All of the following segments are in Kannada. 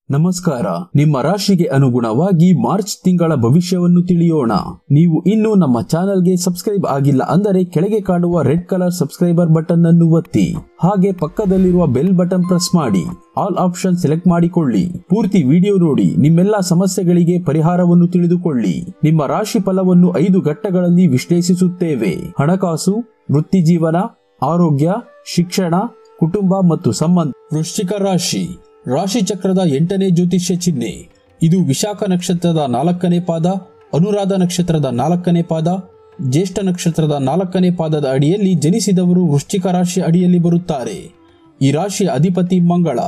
ನಮಸ್ಕಾರ ನಿಮ್ಮ ರಾಶಿಗೆ ಅನುಗುಣವಾಗಿ ಮಾರ್ಚ್ ತಿಂಗಳ ಭವಿಷ್ಯವನ್ನು ತಿಳಿಯೋಣ ನೀವು ಇನ್ನೂ ನಮ್ಮ ಚಾನೆಲ್ಗೆ ಸಬ್ಸ್ಕ್ರೈಬ್ ಆಗಿಲ್ಲ ಅಂದರೆ ಕೆಳಗೆ ಕಾಣುವ ರೆಡ್ ಕಲರ್ ಸಬ್ಸ್ಕ್ರೈಬರ್ ಬಟನ್ ಅನ್ನು ಒತ್ತಿ ಹಾಗೆ ಪಕ್ಕದಲ್ಲಿರುವ ಬೆಲ್ ಬಟನ್ ಪ್ರೆಸ್ ಮಾಡಿ ಆಲ್ ಆಪ್ಷನ್ ಸೆಲೆಕ್ಟ್ ಮಾಡಿಕೊಳ್ಳಿ ಪೂರ್ತಿ ವಿಡಿಯೋ ನೋಡಿ ನಿಮ್ಮೆಲ್ಲ ಸಮಸ್ಯೆಗಳಿಗೆ ಪರಿಹಾರವನ್ನು ತಿಳಿದುಕೊಳ್ಳಿ ನಿಮ್ಮ ರಾಶಿ ಫಲವನ್ನು ಐದು ಘಟ್ಟಗಳಲ್ಲಿ ವಿಶ್ಲೇಷಿಸುತ್ತೇವೆ ಹಣಕಾಸು ವೃತ್ತಿ ಜೀವನ ಆರೋಗ್ಯ ಶಿಕ್ಷಣ ಕುಟುಂಬ ಮತ್ತು ಸಂಬಂಧ ವೃಶ್ಚಿಕ ರಾಶಿ ರಾಶಿ ಚಕ್ರದ ಎಂಟನೇ ಜ್ಯೋತಿಷ್ಯ ಚಿಹ್ನೆ ಇದು ವಿಶಾಖ ನಕ್ಷತ್ರದ ನಾಲ್ಕನೇ ಪಾದ ಅನುರಾಧ ನಕ್ಷತ್ರದ ನಾಲ್ಕನೇ ಪಾದ ಜ್ಯೇಷ್ಠ ನಕ್ಷತ್ರದ ನಾಲ್ಕನೇ ಪಾದದ ಅಡಿಯಲ್ಲಿ ಜನಿಸಿದವರು ವೃಶ್ಚಿಕ ರಾಶಿ ಅಡಿಯಲ್ಲಿ ಬರುತ್ತಾರೆ ಈ ರಾಶಿಯ ಅಧಿಪತಿ ಮಂಗಳ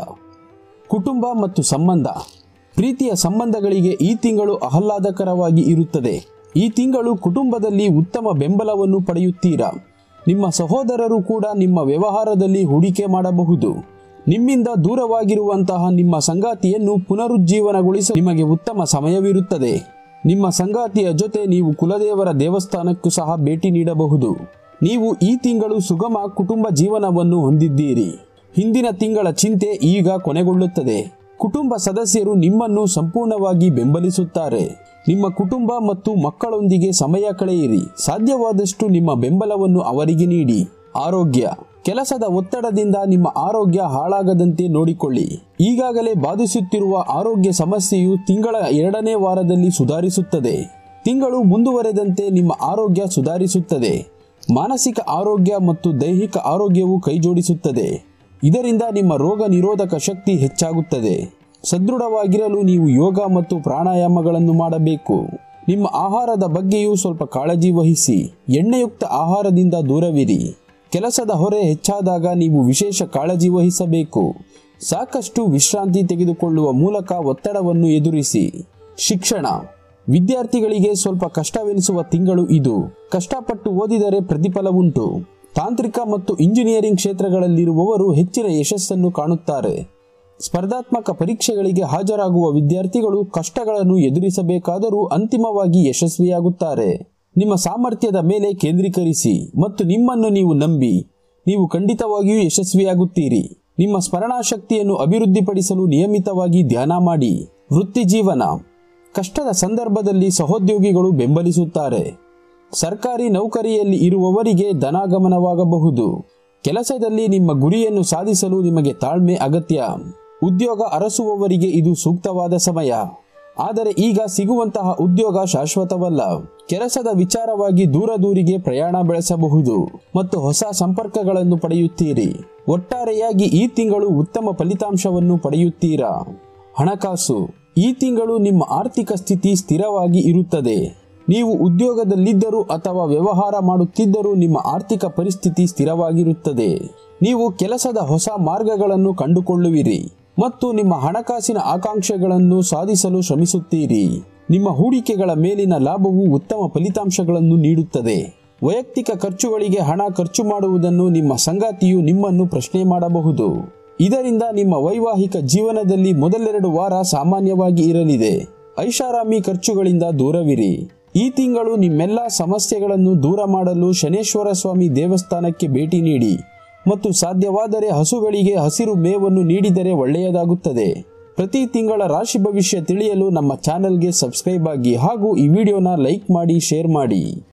ಕುಟುಂಬ ಮತ್ತು ಸಂಬಂಧ ಪ್ರೀತಿಯ ಸಂಬಂಧಗಳಿಗೆ ಈ ತಿಂಗಳು ಆಹ್ಲಾದಕರವಾಗಿ ಇರುತ್ತದೆ ಈ ತಿಂಗಳು ಕುಟುಂಬದಲ್ಲಿ ಉತ್ತಮ ಬೆಂಬಲವನ್ನು ಪಡೆಯುತ್ತೀರಾ ನಿಮ್ಮ ಸಹೋದರರು ಕೂಡ ನಿಮ್ಮ ವ್ಯವಹಾರದಲ್ಲಿ ಹೂಡಿಕೆ ಮಾಡಬಹುದು ನಿಮ್ಮಿಂದ ದೂರವಾಗಿರುವಂತಹ ನಿಮ್ಮ ಸಂಗಾತಿಯನ್ನು ಪುನರುಜ್ಜೀವನಗೊಳಿಸಲು ನಿಮಗೆ ಉತ್ತಮ ಸಮಯವಿರುತ್ತದೆ ನಿಮ್ಮ ಸಂಗಾತಿಯ ಜೊತೆ ನೀವು ಕುಲದೇವರ ದೇವಸ್ಥಾನಕ್ಕೂ ಸಹ ಭೇಟಿ ನೀಡಬಹುದು ನೀವು ಈ ತಿಂಗಳು ಸುಗಮ ಕುಟುಂಬ ಜೀವನವನ್ನು ಹೊಂದಿದ್ದೀರಿ ಹಿಂದಿನ ತಿಂಗಳ ಚಿಂತೆ ಈಗ ಕೊನೆಗೊಳ್ಳುತ್ತದೆ ಕುಟುಂಬ ಸದಸ್ಯರು ನಿಮ್ಮನ್ನು ಸಂಪೂರ್ಣವಾಗಿ ಬೆಂಬಲಿಸುತ್ತಾರೆ ನಿಮ್ಮ ಕುಟುಂಬ ಮತ್ತು ಮಕ್ಕಳೊಂದಿಗೆ ಸಮಯ ಕಳೆಯಿರಿ ಸಾಧ್ಯವಾದಷ್ಟು ನಿಮ್ಮ ಬೆಂಬಲವನ್ನು ಅವರಿಗೆ ನೀಡಿ ಆರೋಗ್ಯ ಕೆಲಸದ ಒತ್ತಡದಿಂದ ನಿಮ್ಮ ಆರೋಗ್ಯ ಹಾಳಾಗದಂತೆ ನೋಡಿಕೊಳ್ಳಿ ಈಗಾಗಲೇ ಬಾಧಿಸುತ್ತಿರುವ ಆರೋಗ್ಯ ಸಮಸ್ಯೆಯು ತಿಂಗಳ ಎರಡನೇ ವಾರದಲ್ಲಿ ಸುಧಾರಿಸುತ್ತದೆ ತಿಂಗಳು ಮುಂದುವರೆದಂತೆ ನಿಮ್ಮ ಆರೋಗ್ಯ ಸುಧಾರಿಸುತ್ತದೆ ಮಾನಸಿಕ ಆರೋಗ್ಯ ಮತ್ತು ದೈಹಿಕ ಆರೋಗ್ಯವು ಕೈಜೋಡಿಸುತ್ತದೆ ಇದರಿಂದ ನಿಮ್ಮ ರೋಗ ನಿರೋಧಕ ಶಕ್ತಿ ಹೆಚ್ಚಾಗುತ್ತದೆ ಸದೃಢವಾಗಿರಲು ನೀವು ಯೋಗ ಮತ್ತು ಪ್ರಾಣಾಯಾಮಗಳನ್ನು ಮಾಡಬೇಕು ನಿಮ್ಮ ಆಹಾರದ ಬಗ್ಗೆಯೂ ಸ್ವಲ್ಪ ಕಾಳಜಿ ವಹಿಸಿ ಎಣ್ಣೆಯುಕ್ತ ಆಹಾರದಿಂದ ದೂರವಿರಿ ಕೆಲಸದ ಹೊರೆ ಹೆಚ್ಚಾದಾಗ ನೀವು ವಿಶೇಷ ಕಾಳಜಿ ವಹಿಸಬೇಕು ಸಾಕಷ್ಟು ವಿಶ್ರಾಂತಿ ತೆಗೆದುಕೊಳ್ಳುವ ಮೂಲಕ ಒತ್ತಡವನ್ನು ಎದುರಿಸಿ ಶಿಕ್ಷಣ ವಿದ್ಯಾರ್ಥಿಗಳಿಗೆ ಸ್ವಲ್ಪ ಕಷ್ಟವೆನಿಸುವ ತಿಂಗಳು ಇದು ಕಷ್ಟಪಟ್ಟು ಓದಿದರೆ ಪ್ರತಿಫಲವುಂಟು ತಾಂತ್ರಿಕ ಮತ್ತು ಇಂಜಿನಿಯರಿಂಗ್ ಕ್ಷೇತ್ರಗಳಲ್ಲಿರುವವರು ಹೆಚ್ಚಿನ ಯಶಸ್ಸನ್ನು ಕಾಣುತ್ತಾರೆ ಸ್ಪರ್ಧಾತ್ಮಕ ಪರೀಕ್ಷೆಗಳಿಗೆ ಹಾಜರಾಗುವ ವಿದ್ಯಾರ್ಥಿಗಳು ಕಷ್ಟಗಳನ್ನು ಎದುರಿಸಬೇಕಾದರೂ ಅಂತಿಮವಾಗಿ ಯಶಸ್ವಿಯಾಗುತ್ತಾರೆ ನಿಮ್ಮ ಸಾಮರ್ಥ್ಯದ ಮೇಲೆ ಕೇಂದ್ರೀಕರಿಸಿ ಮತ್ತು ನಿಮ್ಮನ್ನು ನೀವು ನಂಬಿ ನೀವು ಖಂಡಿತವಾಗಿಯೂ ಯಶಸ್ವಿಯಾಗುತ್ತೀರಿ ನಿಮ್ಮ ಸ್ಮರಣಾಶಕ್ತಿಯನ್ನು ಅಭಿವೃದ್ಧಿಪಡಿಸಲು ನಿಯಮಿತವಾಗಿ ಧ್ಯಾನ ಮಾಡಿ ವೃತ್ತಿ ಜೀವನ ಕಷ್ಟದ ಸಂದರ್ಭದಲ್ಲಿ ಸಹೋದ್ಯೋಗಿಗಳು ಬೆಂಬಲಿಸುತ್ತಾರೆ ಸರ್ಕಾರಿ ನೌಕರಿಯಲ್ಲಿ ಇರುವವರಿಗೆ ಧನಾಗಮನವಾಗಬಹುದು ಕೆಲಸದಲ್ಲಿ ನಿಮ್ಮ ಗುರಿಯನ್ನು ಸಾಧಿಸಲು ನಿಮಗೆ ತಾಳ್ಮೆ ಅಗತ್ಯ ಉದ್ಯೋಗ ಅರಸುವವರಿಗೆ ಇದು ಸೂಕ್ತವಾದ ಸಮಯ ಆದರೆ ಈಗ ಸಿಗುವಂತಹ ಉದ್ಯೋಗ ಶಾಶ್ವತವಲ್ಲ ಕೆಲಸದ ವಿಚಾರವಾಗಿ ದೂರ ದೂರಿಗೆ ಪ್ರಯಾಣ ಬೆಳೆಸಬಹುದು ಮತ್ತು ಹೊಸ ಸಂಪರ್ಕಗಳನ್ನು ಪಡೆಯುತ್ತೀರಿ ಒಟ್ಟಾರೆಯಾಗಿ ಈ ತಿಂಗಳು ಉತ್ತಮ ಫಲಿತಾಂಶವನ್ನು ಪಡೆಯುತ್ತೀರಾ ಹಣಕಾಸು ಈ ತಿಂಗಳು ನಿಮ್ಮ ಆರ್ಥಿಕ ಸ್ಥಿತಿ ಸ್ಥಿರವಾಗಿ ಇರುತ್ತದೆ ನೀವು ಉದ್ಯೋಗದಲ್ಲಿದ್ದರೂ ಅಥವಾ ವ್ಯವಹಾರ ಮಾಡುತ್ತಿದ್ದರೂ ನಿಮ್ಮ ಆರ್ಥಿಕ ಪರಿಸ್ಥಿತಿ ಸ್ಥಿರವಾಗಿರುತ್ತದೆ ನೀವು ಕೆಲಸದ ಹೊಸ ಮಾರ್ಗಗಳನ್ನು ಕಂಡುಕೊಳ್ಳುವಿರಿ ಮತ್ತು ನಿಮ್ಮ ಹಣಕಾಸಿನ ಆಕಾಂಕ್ಷೆಗಳನ್ನು ಸಾಧಿಸಲು ಶ್ರಮಿಸುತ್ತೀರಿ ನಿಮ್ಮ ಹೂಡಿಕೆಗಳ ಮೇಲಿನ ಲಾಭವು ಉತ್ತಮ ಫಲಿತಾಂಶಗಳನ್ನು ನೀಡುತ್ತದೆ ವೈಯಕ್ತಿಕ ಖರ್ಚುಗಳಿಗೆ ಹಣ ಖರ್ಚು ಮಾಡುವುದನ್ನು ನಿಮ್ಮ ಸಂಗಾತಿಯು ನಿಮ್ಮನ್ನು ಪ್ರಶ್ನೆ ಮಾಡಬಹುದು ಇದರಿಂದ ನಿಮ್ಮ ವೈವಾಹಿಕ ಜೀವನದಲ್ಲಿ ಮೊದಲೆರಡು ವಾರ ಸಾಮಾನ್ಯವಾಗಿ ಇರಲಿದೆ ಐಷಾರಾಮಿ ಖರ್ಚುಗಳಿಂದ ದೂರವಿರಿ ಈ ತಿಂಗಳು ನಿಮ್ಮೆಲ್ಲ ಸಮಸ್ಯೆಗಳನ್ನು ದೂರ ಮಾಡಲು ಶನೇಶ್ವರ ಸ್ವಾಮಿ ದೇವಸ್ಥಾನಕ್ಕೆ ಭೇಟಿ ನೀಡಿ ಮತ್ತು ಸಾಧ್ಯವಾದರೆ ಹಸುಗಳಿಗೆ ಹಸಿರು ಮೇವನ್ನು ನೀಡಿದರೆ ಒಳ್ಳೆಯದಾಗುತ್ತದೆ ಪ್ರತಿ ತಿಂಗಳ ರಾಶಿ ಭವಿಷ್ಯ ತಿಳಿಯಲು ನಮ್ಮ ಚಾನೆಲ್ಗೆ ಸಬ್ಸ್ಕ್ರೈಬ್ ಆಗಿ ಹಾಗೂ ಈ ವಿಡಿಯೋನ ಲೈಕ್ ಮಾಡಿ ಶೇರ್ ಮಾಡಿ